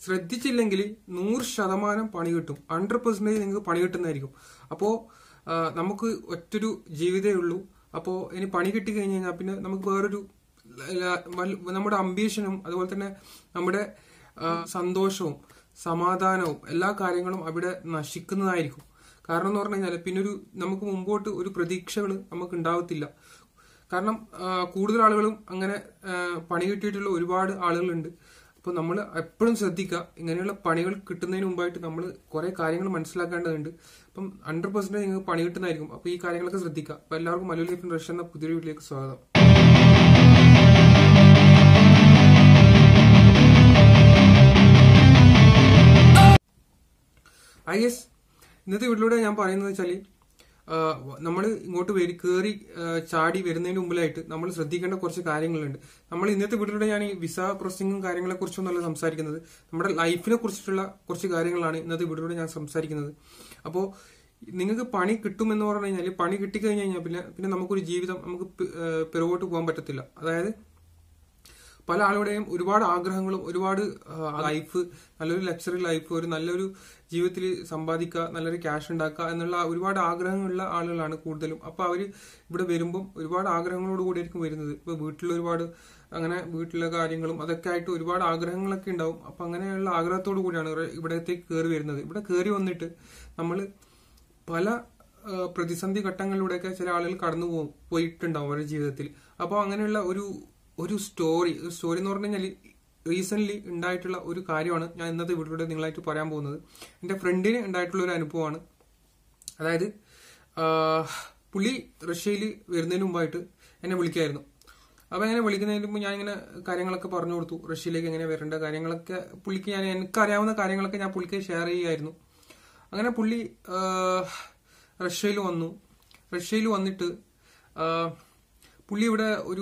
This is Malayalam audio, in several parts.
ശ്രദ്ധിച്ചില്ലെങ്കിൽ നൂറ് ശതമാനം പണി കിട്ടും ഹൺഡ്രഡ് പെർസെന്റേജ് നിങ്ങൾക്ക് പണി കിട്ടുന്നതായിരിക്കും അപ്പോ ആ, നമുക്ക് ഒറ്റൊരു ജീവിതമേ ഉള്ളൂ അപ്പോ ഇനി പണി കിട്ടി കഴിഞ്ഞ് കഴിഞ്ഞാൽ പിന്നെ നമുക്ക് വേറൊരു ല- വൽ- നമ്മുടെ അംബീഷനും അതുപോലെ തന്നെ നമ്മുടെ ആ, സന്തോഷവും സമാധാനവും എല്ലാ കാര്യങ്ങളും അവിടെ നശിക്കുന്നതായിരിക്കും കാരണം എന്ന് പറഞ്ഞു കഴിഞ്ഞാൽ പിന്നെ ഒരു നമുക്ക് മുമ്പോട്ട് ഒരു പ്രതീക്ഷകൾ നമുക്ക് ഉണ്ടാവത്തില്ല കാരണം ആ, കൂടുതൽ ആളുകളും അങ്ങനെ ആ, പണി കിട്ടിയിട്ടുള്ള ഒരുപാട് ആളുകളുണ്ട് അപ്പോൾ നമ്മൾ എപ്പോഴും ശ്രദ്ധിക്കുക ഇങ്ങനെയുള്ള പണികൾ കിട്ടുന്നതിന് മുമ്പായിട്ട് നമ്മൾ കുറെ കാര്യങ്ങൾ മനസ്സിലാക്കേണ്ടതുണ്ട് അപ്പം ഹൺഡ്രഡ് പെർസെന്റ് നിങ്ങൾക്ക് പണി കിട്ടുന്നതായിരിക്കും അപ്പോൾ ഈ കാര്യങ്ങളൊക്കെ ശ്രദ്ധിക്കുക അപ്പോൾ എല്ലാവർക്കും മലയാളി ലൈഫ് റഷ് എന്ന പുതിയൊരു വീട്ടിലേക്ക് സ്വാഗതം ഐ എസ് ഇന്നത്തെ വീട്ടിലൂടെ ഞാൻ പറയുന്നത് വെച്ചാൽ നമ്മൾ ഇങ്ങോട്ട് വരി കയറി ചാടി വരുന്നതിന് മുമ്പിലായിട്ട് നമ്മൾ ശ്രദ്ധിക്കേണ്ട കുറച്ച് കാര്യങ്ങളുണ്ട് നമ്മൾ ഇന്നത്തെ വീട്ടിലൂടെ ഞാൻ ഈ വിസ പ്രോസസിങ്ങും കാര്യങ്ങളെ കുറിച്ചൊന്നല്ല സംസാരിക്കുന്നത് നമ്മുടെ ലൈഫിനെ കുറിച്ചിട്ടുള്ള കുറച്ച് കാര്യങ്ങളാണ് ഇന്നത്തെ വീട്ടിലൂടെ ഞാൻ സംസാരിക്കുന്നത് അപ്പോൾ നിങ്ങൾക്ക് പണി കിട്ടുമെന്ന് പറഞ്ഞു കഴിഞ്ഞാൽ പണി കിട്ടിക്കഴിഞ്ഞ് കഴിഞ്ഞാൽ പിന്നെ പിന്നെ നമുക്കൊരു ജീവിതം നമുക്ക് പി- ഏഹ് പിറകോട്ട് പോകാൻ പറ്റത്തില്ല അതായത് പല ആളുടെയും ഒരുപാട് ആഗ്രഹങ്ങളും ഒരുപാട് ലൈഫ് നല്ലൊരു ലക്ഷറി ലൈഫ് ഒരു നല്ലൊരു ജീവിതത്തിൽ സമ്പാദിക്കുക നല്ലൊരു ക്യാഷ് ഉണ്ടാക്കുക എന്നുള്ള ഒരുപാട് ആഗ്രഹങ്ങളുള്ള ആളുകളാണ് കൂടുതലും അപ്പൊ അവര് ഇവിടെ വരുമ്പം ഒരുപാട് ആഗ്രഹങ്ങളോട് കൂടിയായിരിക്കും വരുന്നത് ഇപ്പൊ വീട്ടിൽ ഒരുപാട് അങ്ങനെ വീട്ടിലെ കാര്യങ്ങളും അതൊക്കെ ആയിട്ട് ഒരുപാട് ആഗ്രഹങ്ങളൊക്കെ ഉണ്ടാവും അപ്പൊ അങ്ങനെയുള്ള ആഗ്രഹത്തോടു കൂടിയാണ് ഇവര് ഇവിടത്തേക്ക് കയറി വരുന്നത് ഇവിടെ കയറി വന്നിട്ട് നമ്മൾ പല ആ, പ്രതിസന്ധി ഘട്ടങ്ങളിലൂടെയൊക്കെ ചില ആളുകൾ കടന്നു പോകും പോയിട്ടുണ്ടാവും അവരുടെ ജീവിതത്തിൽ അപ്പോൾ അങ്ങനെയുള്ള ഒരു ഒരു സ്റ്റോറി ഒരു സ്റ്റോറി എന്ന് പറഞ്ഞു കഴിഞ്ഞാൽ റീസെന്റ് ഉണ്ടായിട്ടുള്ള ഒരു കാര്യമാണ് ഞാൻ ഇന്നത്തെ വീട്ടിലൂടെ നിങ്ങളായിട്ട് പറയാൻ പോകുന്നത് എൻ്റെ ഫ്രണ്ടിന് ഉണ്ടായിട്ടുള്ള ഒരു അനുഭവമാണ് അതായത് ആ, പുള്ളി റഷ്യയിൽ വരുന്നതിന് മുമ്പായിട്ട് എന്നെ വിളിക്കായിരുന്നു അപ്പൊ അങ്ങനെ വിളിക്കുന്നതിന് മുമ്പ് ഞാൻ ഇങ്ങനെ കാര്യങ്ങളൊക്കെ പറഞ്ഞു കൊടുത്തു റഷ്യയിലേക്ക് എങ്ങനെ വരേണ്ട കാര്യങ്ങളൊക്കെ പുള്ളിക്ക് ഞാൻ എനിക്കറിയാവുന്ന കാര്യങ്ങളൊക്കെ ഞാൻ പുള്ളിക്ക് ഷെയർ ചെയ്യുമായിരുന്നു അങ്ങനെ പുള്ളി ആ, റഷ്യയിൽ വന്നു റഷ്യയിൽ വന്നിട്ട് ആ, പുള്ളി ഇവിടെ ഒരു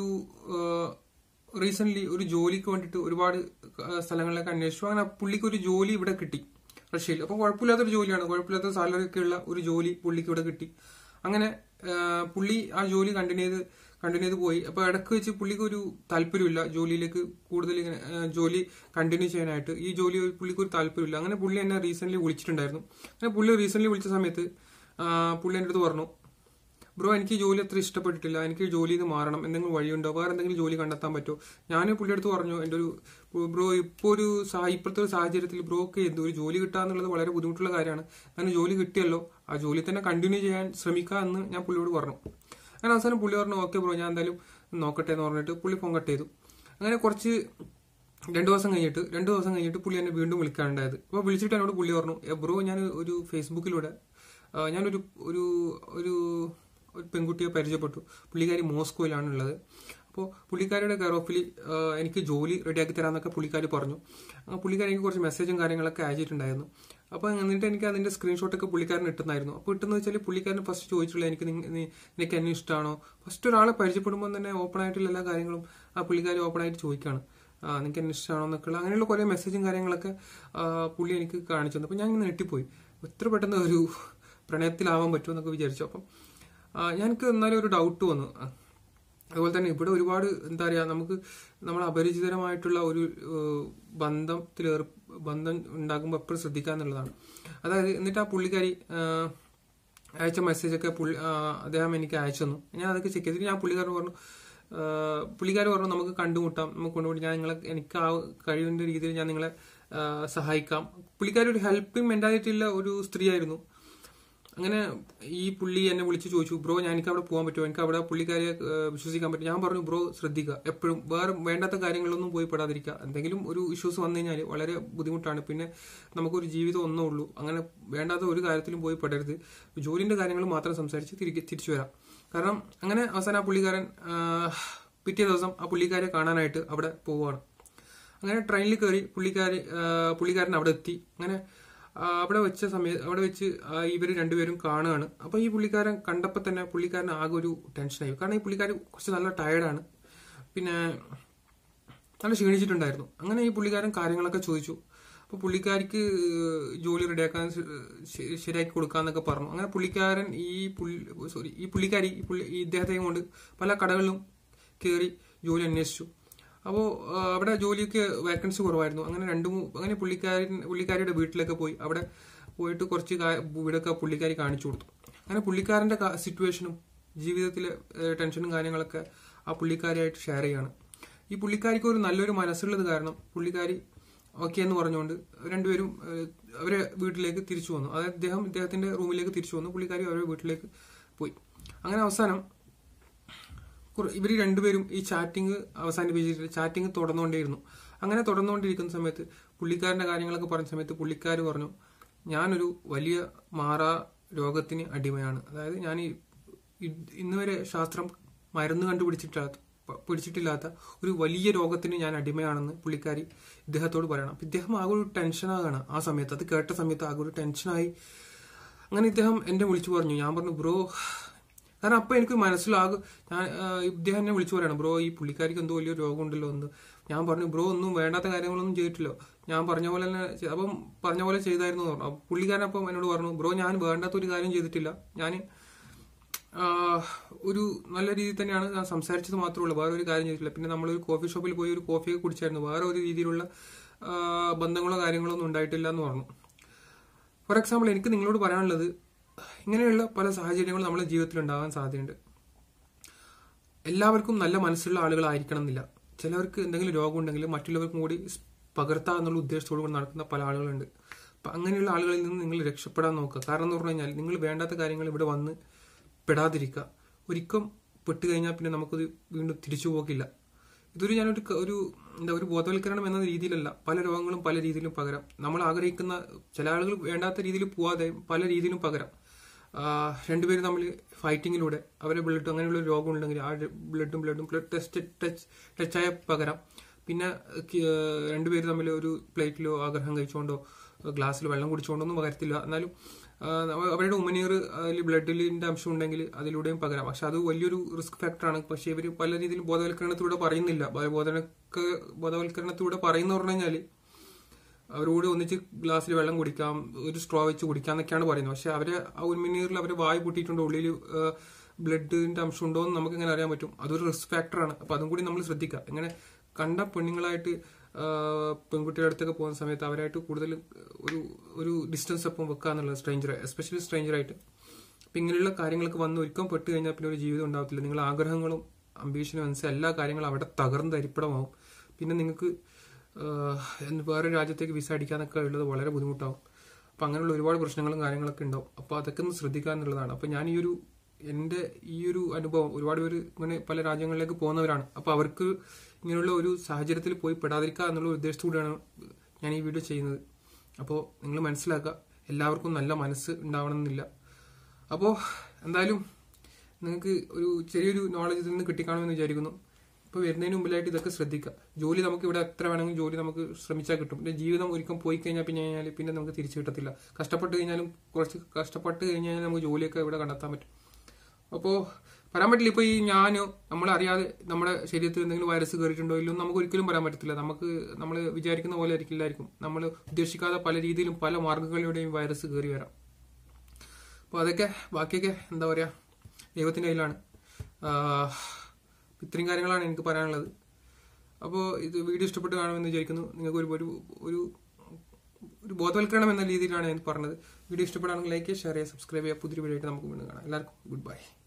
റീസെന്റ് ഒരു ജോലിക്ക് വേണ്ടിയിട്ട് ഒരുപാട് ആ, സ്ഥലങ്ങളിലൊക്കെ അന്വേഷിച്ചു അങ്ങനെ പുള്ളിക്ക് ഒരു ജോലി ഇവിടെ കിട്ടി റഷ്യയിൽ അപ്പം കുഴപ്പമില്ലാത്തൊരു ജോലിയാണ് കുഴപ്പമില്ലാത്ത സാലറി ഒക്കെ ഉള്ള ഒരു ജോലി പുള്ളിക്ക് ഇവിടെ കിട്ടി അങ്ങനെ ആ, പുള്ളി ആ ജോലി കണ്ടിന്യൂ ചെയ്ത് കണ്ടിന്യൂ ചെയ്ത് പോയി അപ്പൊ ഇടയ്ക്ക് വെച്ച് പുള്ളിക്ക് ഒരു താല്പര്യമില്ല ജോലിയിലേക്ക് കൂടുതൽ ഇങ്ങനെ ആ, ജോലി കണ്ടിന്യൂ ചെയ്യാനായിട്ട് ഈ ജോലി പുള്ളിക്ക് ഒരു താല്പര്യമില്ല അങ്ങനെ പുള്ളി എന്നെ റീസെന്റ് വിളിച്ചിട്ടുണ്ടായിരുന്നു അങ്ങനെ പുള്ളി റീസെന്റ് വിളിച്ച സമയത്ത് ആ, പുള്ളി എൻ്റെ അടുത്ത് പറഞ്ഞു ബ്രോ എനിക്ക് ഈ ജോലി അത്ര ഇഷ്ടപ്പെട്ടിട്ടില്ല എനിക്ക് ഈ ജോലിയിൽ നിന്ന് മാറണം എന്തെങ്കിലും വഴിയുണ്ടോ വേറെ എന്തെങ്കിലും ജോലി കണ്ടെത്താൻ പറ്റുമോ ഞാൻ പുള്ളിയുടെ അടുത്ത് പറഞ്ഞു എൻ്റെ ഒരു ബ്രോ ഇപ്പോൾ ഒരു സാ- ഇപ്പോഴത്തെ ഒരു സാഹചര്യത്തിൽ ബ്രോക്ക് എന്ത് ഒരു ജോലി കിട്ടുക എന്നുള്ളത് വളരെ ബുദ്ധിമുട്ടുള്ള കാര്യമാണ് അങ്ങനെ ജോലി കിട്ടിയല്ലോ ആ ജോലി തന്നെ കണ്ടിന്യൂ ചെയ്യാൻ ശ്രമിക്കുക എന്ന് ഞാൻ പുള്ളിയോട് പറഞ്ഞു അങ്ങനെ അവസാനം പുള്ളി പറഞ്ഞു ഓക്കെ ബ്രോ ഞാൻ എന്തായാലും നോക്കട്ടെ എന്ന് പറഞ്ഞിട്ട് പുള്ളി ഫോൺ കട്ട് ചെയ്തു അങ്ങനെ കുറച്ച് രണ്ടു ദിവസം കഴിഞ്ഞിട്ട് രണ്ടു ദിവസം കഴിഞ്ഞിട്ട് പുള്ളി എന്നെ വീണ്ടും വിളിക്കാനുണ്ടായത് അപ്പോൾ വിളിച്ചിട്ട് എന്നോട് പുള്ളി പറഞ്ഞു "ഏ, ബ്രോ ഞാൻ ഒരു ഫേസ്ബുക്കിലൂടെ ആ, ഞാനൊരു ഒരു ഒരു ഒരു പെൺകുട്ടിയെ പരിചയപ്പെട്ടു പുള്ളിക്കാരി മോസ്കോയിലാണ് ഉള്ളത് അപ്പോൾ പുള്ളിക്കാരിയുടെ കെയർ ഓഫിൽ എനിക്ക് ജോലി റെഡിയാക്കി തരാമെന്നൊക്കെ പുള്ളിക്കാരി പറഞ്ഞു ആ പുള്ളിക്കാരി എനിക്ക് കുറച്ച് മെസ്സേജും കാര്യങ്ങളൊക്കെ അയച്ചിട്ടുണ്ടായിരുന്നു അപ്പോൾ എന്നിട്ട് എനിക്ക് അതിന്റെ സ്ക്രീൻഷോട്ടൊക്കെ പുള്ളിക്കാരൻ ഇട്ടുന്നായിരുന്നു അപ്പോൾ ഇട്ടെന്ന് വെച്ചാൽ പുള്ളിക്കാരൻ ഫസ്റ്റ് ചോദിച്ചുള്ള എനിക്ക് നിങ്ങ- നീ- നിനക്ക് എന്നെ ഇഷ്ടമാണോ ഫസ്റ്റ് ഒരാളെ പരിചയപ്പെടുമ്പോൾ തന്നെ ഓപ്പൺ ആയിട്ടുള്ള എല്ലാ കാര്യങ്ങളും ആ പുള്ളിക്കാരി ഓപ്പൺ ആയിട്ട് ചോദിക്കുകയാണ് ആ നിനക്ക് എന്നെ ഇഷ്ടമാണോ എന്നൊക്കെയുള്ള അങ്ങനെയുള്ള കുറേ മെസ്സേജും കാര്യങ്ങളൊക്കെ ആ, പുള്ളി എനിക്ക് കാണിച്ചു തന്നു അപ്പോൾ ഞാൻ ഇങ്ങനെ ഞെട്ടിപ്പോയി എത്ര പെട്ടെന്ന് ഒരു പ്രണയത്തിലാവാൻ പറ്റുമോ എന്നൊക്കെ വിചാരിച്ചു അപ്പം ആ, ഞങ്ങൾക്ക് എന്നാലും ഒരു ഡൗട്ട് വന്നു ആ, അതുപോലെ തന്നെ ഇവിടെ ഒരുപാട് എന്താ പറയാ നമുക്ക് നമ്മൾ അപരിചിതരമായിട്ടുള്ള ഒരു ഏഹ്, ബന്ധത്തിൽ ഏർ- ബന്ധം ഉണ്ടാക്കുമ്പോൾ എപ്പോഴും ശ്രദ്ധിക്കുക എന്നുള്ളതാണ് അതായത് എന്നിട്ട് ആ പുള്ളിക്കാരി ഏഹ്, അയച്ച മെസ്സേജൊക്കെ പുള്ളി ആ, അദ്ദേഹം എനിക്ക് അയച്ചു തന്നു ഞാൻ അതൊക്കെ ചെക്ക് ചെയ്തിട്ട് ഞാൻ പുള്ളിക്കാരൻ പറഞ്ഞു ഏഹ്, പുള്ളിക്കാരി പറഞ്ഞു നമുക്ക് കണ്ടുമുട്ടാം നമുക്ക് കൊണ്ടുപോയി ഞാൻ നിങ്ങളെ എനിക്ക് ആ കഴിവിന്റെ രീതിയിൽ ഞാൻ നിങ്ങളെ ഏഹ്, സഹായിക്കാം പുള്ളിക്കാരി ഒരു ഹെൽപ്പിംഗ് മെന്റാലിറ്റി ഉള്ള ഒരു സ്ത്രീ ആയിരുന്നു അങ്ങനെ ഈ പുള്ളി എന്നെ വിളിച്ച് ചോദിച്ചു ബ്രോ ഞാൻ എനിക്ക് അവിടെ പോകാൻ പറ്റുമോ എനിക്ക് അവിടെ പുള്ളിക്കാരെ ഏഹ്, വിശ്വസിക്കാൻ പറ്റും ഞാൻ പറഞ്ഞു ബ്രോ ശ്രദ്ധിക്കുക എപ്പോഴും വേറെ വേണ്ടാത്ത കാര്യങ്ങളൊന്നും പോയി പെടാതിരിക്കുക എന്തെങ്കിലും ഒരു ഇഷ്യൂസ് വന്നു കഴിഞ്ഞാൽ വളരെ ബുദ്ധിമുട്ടാണ് പിന്നെ നമുക്കൊരു ജീവിതം ഒന്നേ ഉള്ളൂ അങ്ങനെ വേണ്ടാത്ത ഒരു കാര്യത്തിലും പോയി പെടരുത് ജോലിന്റെ കാര്യങ്ങൾ മാത്രം സംസാരിച്ച് തിരികെ തിരിച്ചു വരാം കാരണം അങ്ങനെ അവസാനം ആ പുള്ളിക്കാരൻ ആഹ്, പിറ്റേ ദിവസം ആ പുള്ളിക്കാരെ കാണാനായിട്ട് അവിടെ പോവുകയാണ് അങ്ങനെ ട്രെയിനിൽ കയറി പുള്ളിക്കാരി ആ, പുള്ളിക്കാരൻ അവിടെ എത്തി അങ്ങനെ ആ, അവിടെ വെച്ച സമയത്ത് അവിടെ വെച്ച് ഇവർ രണ്ടുപേരും കാണുകയാണ് അപ്പൊ ഈ പുള്ളിക്കാരൻ കണ്ടപ്പോൾ തന്നെ പുള്ളിക്കാരൻ ആകെ ഒരു ടെൻഷനായി കാരണം ഈ പുള്ളിക്കാരൻ കുറച്ച് നല്ല ടയർഡാണ് പിന്നെ നല്ല ക്ഷീണിച്ചിട്ടുണ്ടായിരുന്നു അങ്ങനെ ഈ പുള്ളിക്കാരൻ കാര്യങ്ങളൊക്കെ ചോദിച്ചു അപ്പൊ പുള്ളിക്കാരിക്ക് ജോലി റെഡിയാക്കാൻ ശ- ശ- ശരിയാക്കി കൊടുക്കാന്നൊക്കെ പറഞ്ഞു അങ്ങനെ പുള്ളിക്കാരൻ ഈ പുള്ളി സോറി ഈ പുള്ളിക്കാരി ഈ പുള്ളി ഈ ഇദ്ദേഹത്തെയും കൊണ്ട് പല കടകളിലും കയറി ജോലി അന്വേഷിച്ചു അപ്പോൾ അവിടെ ജോലിക്ക് വേക്കൻസി കുറവായിരുന്നു അങ്ങനെ രണ്ട് മൂ അങ്ങനെ പുള്ളിക്കാരൻ പുള്ളിക്കാരിയുടെ വീട്ടിലൊക്കെ പോയി അവിടെ പോയിട്ട് കുറച്ച് കാ- വീടൊക്കെ പുള്ളിക്കാരി കാണിച്ചു കൊടുത്തു അങ്ങനെ പുള്ളിക്കാരന്റെ സിറ്റുവേഷനും ജീവിതത്തിലെ ഏഹ്, ടെൻഷനും കാര്യങ്ങളൊക്കെ ആ പുള്ളിക്കാരിയായിട്ട് ഷെയർ ചെയ്യാണ് ഈ പുള്ളിക്കാരിക്ക് ഒരു നല്ലൊരു മനസ്സുള്ളത് കാരണം പുള്ളിക്കാരി ഓക്കെ എന്ന് പറഞ്ഞുകൊണ്ട് രണ്ടുപേരും ഏഹ്, അവരെ വീട്ടിലേക്ക് തിരിച്ചു വന്നു അതായത് ഇദ്ദേഹം ഇദ്ദേഹത്തിന്റെ റൂമിലേക്ക് തിരിച്ചു വന്നു പുള്ളിക്കാരി അവരുടെ വീട്ടിലേക്ക് പോയി അങ്ങനെ അവസാനം കുറ- ഇവര് രണ്ടുപേരും ഈ ചാറ്റിംഗ് അവസാനിപ്പിച്ചിട്ട് ചാറ്റിംഗ് തുടർന്നുകൊണ്ടേയിരുന്നു അങ്ങനെ തുടർന്നുകൊണ്ടിരിക്കുന്ന സമയത്ത് പുള്ളിക്കാരന്റെ കാര്യങ്ങളൊക്കെ പറഞ്ഞ സമയത്ത് പുള്ളിക്കാർ പറഞ്ഞു ഞാനൊരു വലിയ മാറാ രോഗത്തിന് അടിമയാണ് അതായത് ഞാൻ ഈ ഇ- ഇന്ന് വരെ ശാസ്ത്രം മരുന്ന് കണ്ടുപിടിച്ചിട്ടില്ലാത്ത പ- പിടിച്ചിട്ടില്ലാത്ത ഒരു വലിയ രോഗത്തിന് ഞാൻ അടിമയാണെന്ന് പുള്ളിക്കാരി ഇദ്ദേഹത്തോട് പറയണം അപ്പൊ ഇദ്ദേഹം ആകെ ഒരു ടെൻഷനാകാണ് ആ സമയത്ത് അത് കേട്ട സമയത്ത് ആകെ ഒരു ടെൻഷനായി അങ്ങനെ ഇദ്ദേഹം എന്നെ വിളിച്ചു പറഞ്ഞു ഞാൻ പറഞ്ഞു ബ്രോ കാരണം അപ്പൊ എനിക്ക് മനസ്സിലാകും ഞാൻ ആ, ഇദ്ദേഹം എന്നെ വിളിച്ചു പറയണം ബ്രോ ഈ പുള്ളിക്കാരിക്ക് എന്തോ വലിയ രോഗം ഉണ്ടല്ലോ എന്ന് ഞാൻ പറഞ്ഞു ബ്രോ ഒന്നും വേണ്ടാത്ത കാര്യങ്ങളൊന്നും ചെയ്തിട്ടില്ല ഞാൻ പറഞ്ഞ പോലെ തന്നെ ചെയ്- അപ്പം പറഞ്ഞ പോലെ ചെയ്തായിരുന്നു എന്ന് പറഞ്ഞു അപ്പൊ പുള്ളിക്കാരൻ അപ്പം എന്നോട് പറഞ്ഞു ബ്രോ ഞാൻ വേണ്ടാത്ത ഒരു കാര്യം ചെയ്തിട്ടില്ല ഞാൻ ഒരു നല്ല രീതിയിൽ തന്നെയാണ് ഞാൻ സംസാരിച്ചത് മാത്രമേ ഉള്ളൂ വേറെ ഒരു കാര്യം ചെയ്തിട്ടില്ല പിന്നെ നമ്മളൊരു കോഫി ഷോപ്പിൽ പോയി ഒരു കോഫിയൊക്കെ കുടിച്ചായിരുന്നു വേറെ ഒരു രീതിയിലുള്ള ആ, ബന്ധങ്ങളോ കാര്യങ്ങളോ ഒന്നും ഉണ്ടായിട്ടില്ല എന്ന് പറഞ്ഞു ഫോർ എക്സാമ്പിൾ എനിക്ക് നിങ്ങളോട് പറയാനുള്ളത് ഇങ്ങനെയുള്ള പല സാഹചര്യങ്ങളും നമ്മുടെ ജീവിതത്തിൽ ഉണ്ടാകാൻ സാധ്യതയുണ്ട് എല്ലാവർക്കും നല്ല മനസ്സുള്ള ആളുകളായിരിക്കണം എന്നില്ല ചിലവർക്ക് എന്തെങ്കിലും രോഗം ഉണ്ടെങ്കിൽ മറ്റുള്ളവർക്കും കൂടി സ് പകർത്താ എന്നുള്ള ഉദ്ദേശത്തോടു കൂടി നടക്കുന്ന പല ആളുകളുണ്ട് അപ്പൊ അങ്ങനെയുള്ള ആളുകളിൽ നിന്ന് നിങ്ങൾ രക്ഷപ്പെടാൻ നോക്കുക കാരണം എന്ന് പറഞ്ഞു കഴിഞ്ഞാൽ നിങ്ങൾ വേണ്ടാത്ത കാര്യങ്ങൾ ഇവിടെ വന്ന് പെടാതിരിക്കുക ഒരിക്കലും പെട്ട് കഴിഞ്ഞാൽ പിന്നെ നമുക്കത് വീണ്ടും തിരിച്ചു പോകില്ല ഇതൊരു ഞാനൊരു ക- ഒരു എന്താ ഒരു ബോധവൽക്കരണം എന്ന രീതിയിലല്ല പല രോഗങ്ങളും പല രീതിയിലും പകരം നമ്മൾ ആഗ്രഹിക്കുന്ന ചില ആളുകൾ വേണ്ടാത്ത രീതിയിൽ പോവാതെ പല രീതിയിലും പകരം ആഹ് രണ്ടുപേരും തമ്മിൽ ഫൈറ്റിങ്ങിലൂടെ അവരെ ബ്ലഡ് അങ്ങനെയുള്ള ഒരു രോഗം ഉണ്ടെങ്കിൽ ആ ബ്ലഡും ബ്ലഡും ബ്ലഡ് ടെസ്റ്റ് ടച്ച് ടച്ചായ പകരം പിന്നെ ക- രണ്ടുപേര് തമ്മിൽ ഒരു പ്ലേറ്റിലോ ആഗ്രഹം കഴിച്ചുകൊണ്ടോ ഗ്ലാസ്സിൽ വെള്ളം കുടിച്ചുകൊണ്ടോ ഒന്നും പകരത്തില്ല എന്നാലും ആഹ് അവ- അവരുടെ ഉമനീർ അതിൽ ബ്ലഡിലിന്റെ അംശം ഉണ്ടെങ്കിൽ അതിലൂടെയും പകരാം പക്ഷെ അത് വലിയൊരു റിസ്ക് ഫാക്ടറാണ് പക്ഷെ ഇവർ പല രീതിയിലും ബോധവൽക്കരണത്തിലൂടെ പറയുന്നില്ല ബോധവൽക്ക ബോധവൽക്കരണത്തിലൂടെ പറയുന്ന പറഞ്ഞു കഴിഞ്ഞാൽ അവരോട് ഒന്നിച്ച് ഗ്ലാസ്സിൽ വെള്ളം കുടിക്കാം ഒരു സ്ട്രോ വെച്ച് കുടിക്കാം എന്നൊക്കെയാണ് പറയുന്നത് പക്ഷെ അവര് ആ ഉന്മിനീറിൽ അവര് വായു പൊട്ടിയിട്ടുണ്ടോ ഉള്ളിൽ ബ്ലഡിന്റെ അംശം ഉണ്ടോ എന്ന് നമുക്ക് എങ്ങനെ അറിയാൻ പറ്റും അതൊരു റിസ്ക് ഫാക്ടറാണ് അപ്പൊ അതും കൂടി നമ്മൾ ശ്രദ്ധിക്കുക ഇങ്ങനെ കണ്ട പെണ്ണുങ്ങളായിട്ട് ആ, പെൺകുട്ടികളുടെ അടുത്തൊക്കെ പോകുന്ന സമയത്ത് അവരായിട്ട് കൂടുതൽ ഒരു ഒരു ഡിസ്റ്റൻസ് ഒപ്പം വെക്കുക എന്നുള്ളത് സ്ട്രേഞ്ചർ എസ്പെഷ്യലി സ്ട്രേഞ്ചറായിട്ട് അപ്പൊ ഇങ്ങനെയുള്ള കാര്യങ്ങളൊക്കെ വന്ന് ഒരുക്കം പെട്ട് കഴിഞ്ഞാൽ പിന്നെ ഒരു ജീവിതം ഉണ്ടാവത്തില്ല നിങ്ങളുടെ ആഗ്രഹങ്ങളും അംബീഷനും അനുസരിച്ച് എല്ലാ കാര്യങ്ങളും അവിടെ തകർന്ന് തരിപ്പടമാവും പിന്നെ നിങ്ങൾക്ക് വേറെ രാജ്യത്തേക്ക് വിസ അടിക്കാനൊക്കെ ഉള്ളത് വളരെ ബുദ്ധിമുട്ടാവും അപ്പൊ അങ്ങനെയുള്ള ഒരുപാട് പ്രശ്നങ്ങളും കാര്യങ്ങളൊക്കെ ഉണ്ടാവും അപ്പൊ അതൊക്കെ ഒന്ന് ശ്രദ്ധിക്കുക എന്നുള്ളതാണ് അപ്പൊ ഞാൻ ഈ ഒരു എന്റെ ഈ ഒരു അനുഭവം ഒരുപാട് പേര് ഇങ്ങനെ പല രാജ്യങ്ങളിലേക്ക് പോകുന്നവരാണ് അപ്പൊ അവർക്ക് ഇങ്ങനെയുള്ള ഒരു സാഹചര്യത്തിൽ പോയി പെടാതിരിക്കുക എന്നുള്ള ഒരു ഉദ്ദേശത്തോടെയാണ് ഞാൻ ഈ വീഡിയോ ചെയ്യുന്നത് അപ്പോൾ നിങ്ങൾ മനസ്സിലാക്കുക എല്ലാവർക്കും നല്ല മനസ്സ് ഉണ്ടാവണമെന്നില്ല അപ്പോൾ എന്തായാലും നിങ്ങൾക്ക് ഒരു ചെറിയൊരു നോളജ് ഇതിൽ നിന്ന് കിട്ടിക്കാണുമെന്ന് വിചാരിക്കുന്നു ഇപ്പോൾ വരുന്നതിന് മുമ്പിലായിട്ട് ഇതൊക്കെ ശ്രദ്ധിക്കുക ജോലി നമുക്ക് ഇവിടെ എത്ര വേണമെങ്കിലും ജോലി നമുക്ക് ശ്രമിച്ചാൽ കിട്ടും പിന്നെ ജീവിതം ഒരിക്കലും പോയി കഴിഞ്ഞാൽ പിന്നെ കഴിഞ്ഞാൽ പിന്നെ നമുക്ക് തിരിച്ചു കിട്ടത്തില്ല കഷ്ടപ്പെട്ട് കഴിഞ്ഞാലും കുറച്ച് കഷ്ടപ്പെട്ട് കഴിഞ്ഞാൽ നമുക്ക് ജോലിയൊക്കെ ഇവിടെ കണ്ടെത്താൻ പറ്റും അപ്പോൾ പറയാൻ പറ്റില്ല ഇപ്പോൾ ഈ ഞാനോ നമ്മളറിയാതെ നമ്മുടെ ശരീരത്തിൽ എന്തെങ്കിലും വൈറസ് കയറിയിട്ടുണ്ടോ ഇല്ലയോ എന്ന് നമുക്ക് ഒരിക്കലും പറയാൻ പറ്റത്തില്ല നമുക്ക് നമ്മൾ വിചാരിക്കുന്ന പോലെ ആയിരിക്കില്ലായിരിക്കും നമ്മൾ ഉദ്ദേശിക്കാതെ പല രീതിയിലും പല മാർഗങ്ങളിലൂടെയും വൈറസ് കയറി വരാം അപ്പോൾ അതൊക്കെ ബാക്കിയൊക്കെ എന്താ പറയുക ദൈവത്തിൻ്റെ കയ്യിലാണ് ആഹ് ഇത്രയും കാര്യങ്ങളാണ് എനിക്ക് പറയാനുള്ളത് അപ്പോൾ ഇത് വീഡിയോ ഇഷ്ടപ്പെട്ട് കാണുമെന്ന് വിചാരിക്കുന്നു നിങ്ങൾക്ക് ഒരു ഒരു ഒരു ഒരു ബോധവൽക്കരണം എന്ന രീതിയിലാണ് ഞാൻ പറഞ്ഞത് വീഡിയോ ഇഷ്ടപ്പെടുകയാണെങ്കിൽ ലൈക്ക് ചെയ്യുക ഷെയർ ചെയ്യുക സബ്സ്ക്രൈബ് ചെയ്യുക പുതിയ വീഡിയോ ആയിട്ട് നമുക്ക് വീണ്ടും കാണാം എല്ലാവർക്കും ഗുഡ് ബൈ